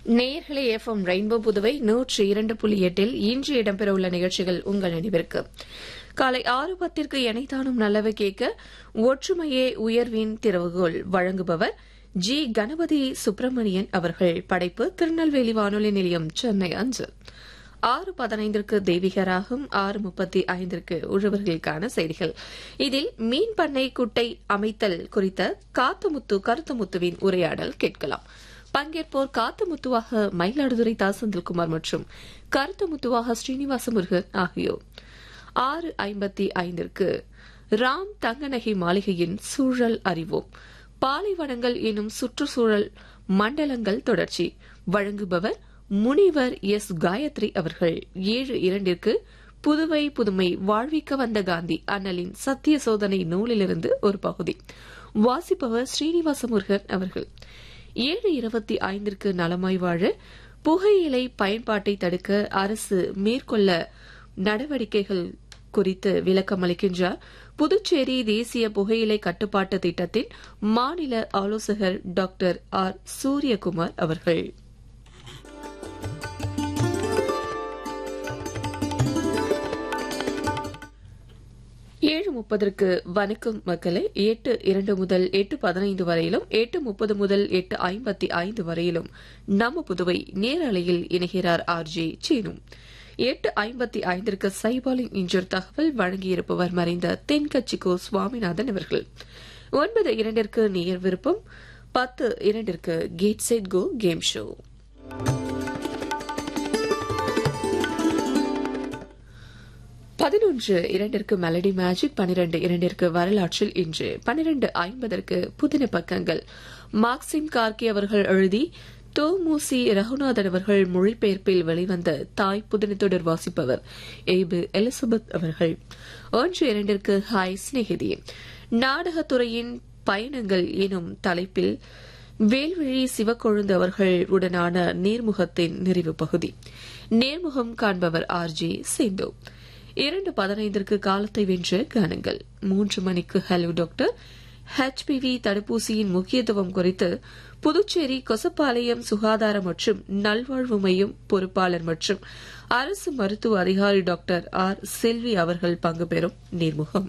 நேயர்களே FM rainbow Puduvai நூற்றி இரண்டு புள்ளி எட்டில் இன்று இடம்பெறவுள்ள நிகழ்ச்சிகள் உங்கள் நினைவிற்கு காலை ஆறு பத்திற்கு எனைத்தானும் நல்லவை கேட்க ஒற்றுமையே உயர்வின் திறவுகோல் வழங்குபவர் ஜி கணபதி சுப்பிரமணியன் அவர்கள் படைப்பு திருநெல்வேலி வானொலி நிலையம் சென்னை அஞ்சு ஆறு பதினைந்திற்கு தெய்வீகராகும் ஆறு முப்பத்தி ஐந்திற்கு உழவர்களுக்கான செய்திகள் இதில் மீன் பண்ணை குட்டை அமைத்தல் குறித்த காத்துமுத்து கருத்துமுத்துவின் உரையாடல் கேட்கலாம் பங்கேற்போர் காத்துமுத்துவாக மயிலாடுதுறை தா செந்தில்குமார் மற்றும் கருத்துமுத்துவாக ஸ்ரீனிவாச முருகன் ஆகியோர் ஆறு ஐம்பத்தி ஐந்திற்கு ராம் தங்கநகை மாளிகையின் சூழல் அறிவோம் பாலைவனங்கள் எனும் சுற்றுச்சூழல் மண்டலங்கள் தொடர்ச்சி வழங்குபவர் முனிவர் எஸ் காயத்ரி அவர்கள் ஏழு இரண்டிற்கு புதுவை புதுமை வாழ்விக்க வந்த காந்தி அண்ணலின் சத்திய சோதனை நூலிலிருந்து ஒரு பகுதி வாசிப்பவர் ஸ்ரீனிவாச முருகன் அவர்கள் ஏழு இருபத்தி ஐந்திற்கு நலமாய் வாழ புகையிலை பயன்பாட்டை தடுக்க அரசு மேற்கொள்ள நடவடிக்கைகள் குறித்து விளக்கம் அளிக்கின்றார் புதுச்சேரி தேசிய புகையிலை கட்டுப்பாட்டு திட்டத்தின் மாநில ஆலோசகர் டாக்டர் ஆர் சூரியகுமார் அவர்கள் ஏழு முப்பதற்கு வணக்கம் மக்களை எட்டு இரண்டு முதல் எட்டு பதினைந்து வரையிலும் எட்டு முப்பது முதல் எட்டு ஐம்பத்தி ஐந்து வரையிலும் நம்ம புதுவை நேரலையில் இணைகிறார் ஆர் ஜே சீனு எட்டு ஐம்பத்தி ஐந்திற்கு சைபாலின் இன்றொரு தகவல் வழங்கியிருப்பவர் மறைந்த தென்கட்சிக்கோ சுவாமிநாதன் அவர்கள் ஒன்பது இரண்டிற்கு நேர் விருப்பம் பத்து இரண்டிற்கு get set go game show பதினொன்று இரண்டிற்கு மெலடி மேஜிக் பனிரெண்டு இரண்டிற்கு வரலாற்றில் இன்று பனிரெண்டு ஐம்பதற்கு புதின பக்கங்கள் மார்க்சிம் கார்கி அவர்கள் எழுதி தோமுசி ரகுநாதன் அவர்கள் மொழிபெயர்ப்பில் வெளிவந்த தாய் புதினத்தொடர் வாசிப்பவர் ஏபு எலிசபெத் அவர்கள் ஒன்று இரண்டிற்கு ஹாய் சிநேகிதி நாடகத்துறையின் பயணங்கள் எனும் தலைப்பில் வேல்விழி சிவக்கொழுந்து அவர்கள் உடனான நேர்முகத்தின் நிறைவு பகுதி நேர்முகம் காண்பவர் ஆர் ஜே சேந்தோ இரண்டு பதினைந்திற்கு காலத்தை வென்ற கானங்கள் மூன்று மணிக்கு ஹலோ டாக்டர் ஹெச்பிவி தடுப்பூசியின் முக்கியத்துவம் குறித்து புதுச்சேரி கொசப்பாளையம் சுகாதார மற்றும் நல்வாழ்வு மையம் பொறுப்பாளர் மற்றும் அரசு மருத்துவ அதிகாரி டாக்டர் ஆர் செல்வி அவர்கள் பங்கு பெறும் நேர்முகம்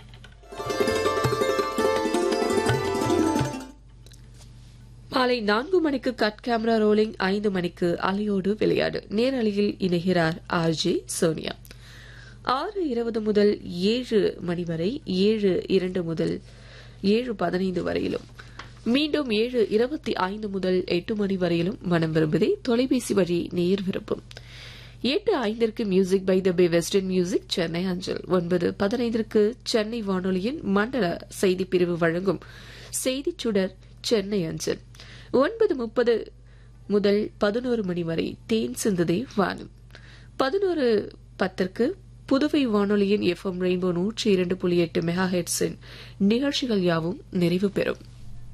மாலை நான்கு மணிக்கு கட் கேமரா ரோலிங் ஐந்து மணிக்கு அலையோடு விளையாடு நேரலையில் இணைகிறார் ஆர் ஜே சோனியா ஆறு இருபது முதல் ஏழு மணி வரை ஏழு இரண்டு முதல் ஏழு பதினைந்து வரையிலும் மீண்டும் ஏழு இருபத்தி ஐந்து முதல் எட்டு மணி வரையிலும் மனம் விரும்புதே தொலைபேசி வழி நேர் விருப்பம் எட்டு ஐந்திற்கு music by the bay western music Chennai அஞ்சல் ஒன்பது பதினைந்திற்கு சென்னை வானொலியின் மண்டல செய்தி பிரிவு வழங்கும் செய்திச் சுடர் சென்னை அஞ்சல் ஒன்பது முப்பது முதல் பதினோரு மணி வரை தேன் சிந்துதே வானம் பதினோரு பத்திற்கு புதுவை வானொலியின் எஃப்எம் ரெயின்போ நூற்றி இரண்டு புள்ளி எட்டு மெகா ஹெட்ஸின் நிகழ்ச்சிகள் யாவும் நிறைவு பெறும்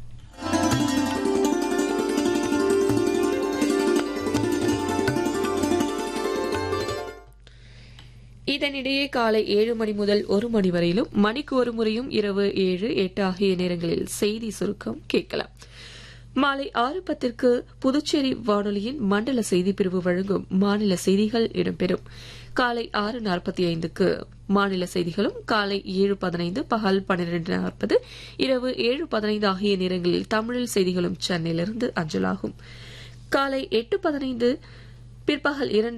இதனிடையே காலை ஏழு மணி முதல் ஒரு மணி வரையிலும் மணிக்கு ஒரு முறையும் இரவு ஏழு எட்டு ஆகிய நேரங்களில் செய்தி சுருக்கம் கேட்கலாம் மாலை ஆறு பத்திற்கு புதுச்சேரி வானொலியின் மண்டல செய்தி பிரிவு வழங்கும் மாநில செய்திகள் இடம்பெறும் காலை ஆறு நாற்பத்தி ஐந்துக்கு மாநில செய்திகளும் காலை ஏழு பதினைந்து பகல் பன்னிரண்டு நாற்பது இரவு ஏழு பதினைந்து ஆகிய நேரங்களில் தமிழில் செய்திகளும் சென்னையிலிருந்து அஞ்சலாகும் காலை எட்டு பதினைந்து பிற்பகல் இரண்டு